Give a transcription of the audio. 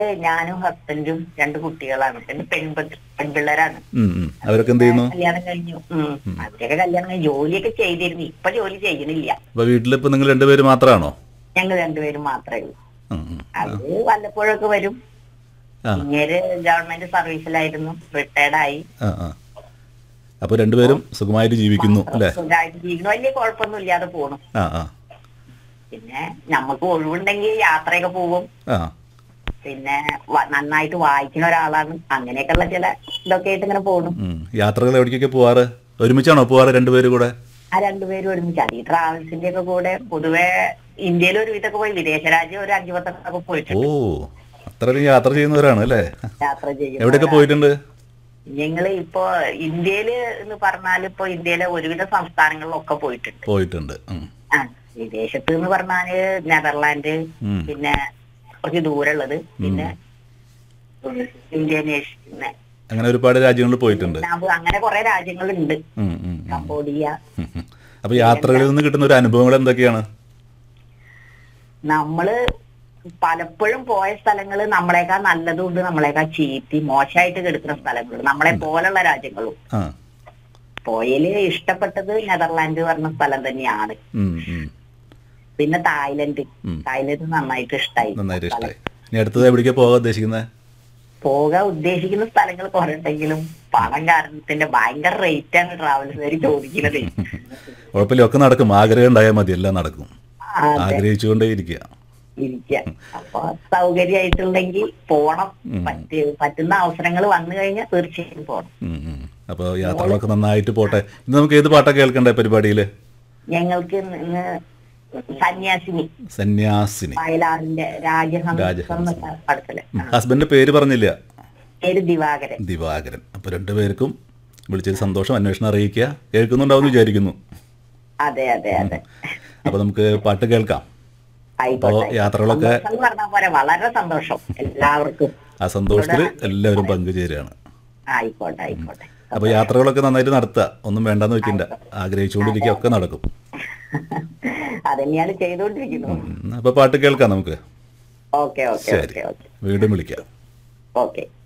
ഞാനും ഹസ്ബൻഡും രണ്ട് കുട്ടികളാണ് പിന്നെ പെൺപി പെൺപിള്ളേരാണ് ഉം, ഉം. അവരൊക്കെ എന്ത് ചെയ്യുന്നു കല്യാണം കഴിഞ്ഞു ഉം. അവരൊക്കെ കല്യാണം കഴിഞ്ഞു ജോലിയൊക്കെ ചെയ്തിരുന്നു ഇപ്പൊ ജോലി ചെയ്യണില്ല അപ്പൊ വീട്ടിലിപ്പോ നിങ്ങൾ രണ്ടുപേര് മാത്രമാണോ ഞങ്ങൾ രണ്ടുപേരും മാത്രമേ ഉള്ളൂ ഉം, ഉം. അവര് വല്ലപ്പോഴൊക്കെ വരും ആ ഇങ്ങനെ ഗവൺമെന്റ് സർവീസിലായിരുന്നു റിട്ടയർഡായി ആ ആ അപ്പൊ രണ്ടുപേരും സുഖമായിട്ട് ജീവിക്കുന്നു അല്ലേ സുഖമായിട്ട് ജീവിക്കുന്നു വലിയ കുഴപ്പമൊന്നും ഇല്ലാതെ പോണു ആ ആ പിന്നെ നമുക്ക് ഒഴിവുണ്ടെങ്കിൽ യാത്രയൊക്കെ പോവും ആ പിന്നെ വ- നന്നായിട്ട് വായിക്കുന്ന ഒരാളാണ് അങ്ങനെയൊക്കെയുള്ള ചില ഇതൊക്കെ ആയിട്ട് ഇങ്ങനെ പോണു ഉം. യാത്രകൾ എവിടേക്കൊക്കെ പോവാറ് ഒരുമിച്ചാണോ പോവാറ് രണ്ടുപേരും കൂടെ ആ രണ്ടുപേരും ഒരുമിച്ചാണ് ഈ ട്രാവൽസിന്റെ ഒക്കെ കൂടെ പൊതുവെ ഇന്ത്യയിൽ ഒരു വിധമൊക്കെ പോയി വിദേശ രാജ്യം ഒരു അഞ്ചു പത്തൊക്കെ ഓ പോയിട്ടുണ്ട് അത്രയും യാത്ര ചെയ്യുന്നവരാണ് അല്ലേ യാത്ര ചെയ്യും എവിടെയൊക്കെ പോയിട്ടുണ്ട് ഞങ്ങള് ഇപ്പോ ഇന്ത്യയില് എന്ന് പറഞ്ഞാൽ ഇപ്പൊ ഇന്ത്യയിലെ ഒരുവിധ സംസ്ഥാനങ്ങളിലൊക്കെ പോയിട്ടുണ്ട് പോയിട്ടുണ്ട് ഉം. ആ വിദേശത്ത് എന്ന് പറഞ്ഞാല് നെതർലാൻഡ് ഉം. പിന്നെ കുറച്ച് ദൂരമുള്ളത് പിന്നെ ഇന്തോനേഷ്യ അങ്ങനെ ഒരുപാട് രാജ്യങ്ങളിൽ പോയിട്ടുണ്ട് വിയറ്റ്നാം, അങ്ങനെ കുറെ രാജ്യങ്ങളുണ്ട് ഉം, ഉം, ഉം. കംബോഡിയ ഉം, ഉം. അപ്പൊ യാത്രകളിൽ നിന്ന് കിട്ടുന്ന ഒരു അനുഭവങ്ങൾ എന്തൊക്കെയാണ് നമ്മള് പലപ്പോഴും പോയ സ്ഥലങ്ങള് നമ്മളെക്കാൾ നല്ലതുണ്ട് നമ്മളെക്കാൾ ചീത്തി മോശമായിട്ട് കിടക്കുന്ന സ്ഥലങ്ങളുണ്ട് നമ്മളെ പോലുള്ള രാജ്യങ്ങളും ആ പോയല് ഇഷ്ടപ്പെട്ടത് നെതർലാൻഡ് പറഞ്ഞ സ്ഥലം തന്നെയാണ് ഉം, ഉം. പിന്നെ തായ്ലൻഡ് ഉം. തായ്ലൻഡ് നന്നായിട്ട് ഇഷ്ടായി നന്നായിട്ട് ഇഷ്ടമായി ഇനി അടുത്തത് എവിടേക്കാ പോകാൻ ഉദ്ദേശിക്കുന്നത് പോകാൻ ഉദ്ദേശിക്കുന്ന സ്ഥലങ്ങൾ കുറെ ഉണ്ടെങ്കിലും പണം കാരണത്തിന്റെ ഭയങ്കര റേറ്റ് ആണ് ട്രാവൽസുകാർ ചോദിക്കുന്നത് കുഴപ്പമില്ല ഒക്കെ നടക്കും ആഗ്രഹം ഉണ്ടായാൽ മതി എല്ലാം നടക്കും അതെ ആഗ്രഹിച്ചുകൊണ്ടേ ഇരിക്കുക ഇരിക്ക അപ്പൊ സൗകര്യമായിട്ടുണ്ടെങ്കിൽ പോണം ഉം. പറ്റി പറ്റുന്ന അവസരങ്ങൾ വന്നു കഴിഞ്ഞാൽ തീർച്ചയായും പോണം ഉം, ഉം. അപ്പോൾ യാത്രകളൊക്കെ നന്നായിട്ട് പോട്ടെ ഇന്ന് നമുക്ക് ഏത് പാട്ടാ കേൾക്കണ്ടേ പരിപാടിയിൽ ഞങ്ങൾക്ക് ഇന്ന് സന്യാസിനി സന്യാസിനി വയലാറിന്റെ രാജഹംസം രാജഹംസം. എന്ന പടത്തില് ആ, ഹസ്ബൻഡിന്റെ പേര് പറഞ്ഞില്ല പേര് ദിവാകരൻ ദിവാകരൻ അപ്പോൾ രണ്ടുപേർക്കും വിളിച്ചൊരു സന്തോഷം അന്വേഷണം അറിയിക്കുക കേൾക്കുന്നുണ്ടാവും എന്ന് വിചാരിക്കുന്നു അതെ അതെ അതെ അപ്പോൾ നമുക്ക് പാട്ട് കേൾക്കാം ആയിക്കോട്ടെ അപ്പോൾ യാത്രകളൊക്കെ സന്തോഷം എന്ന് പറഞ്ഞ പോലെ വളരെ സന്തോഷം എല്ലാവർക്കും ആ സന്തോഷത്തിൽ എല്ലാവരും പങ്കുചേരുകയാണ് ആയിക്കോട്ടെ ആയിക്കോട്ടെ അപ്പോൾ യാത്രകളൊക്കെ നന്നായിട്ട് നടത്തുക ഒന്നും വേണ്ടെന്ന് വെക്കണ്ട ആഗ്രഹിച്ചുകൊണ്ടിരിക്കുക ഒക്കെ നടക്കും അതന്നെയാണ് ചെയ്തുകൊണ്ടിരിക്കുന്നത് അപ്പോൾ പാട്ട് കേൾക്കാം നമുക്ക് ഓക്കെ ഓക്കെ ശരി ഓക്കെ ഓക്കെ വീണ്ടും വിളിക്കാം ഓക്കെ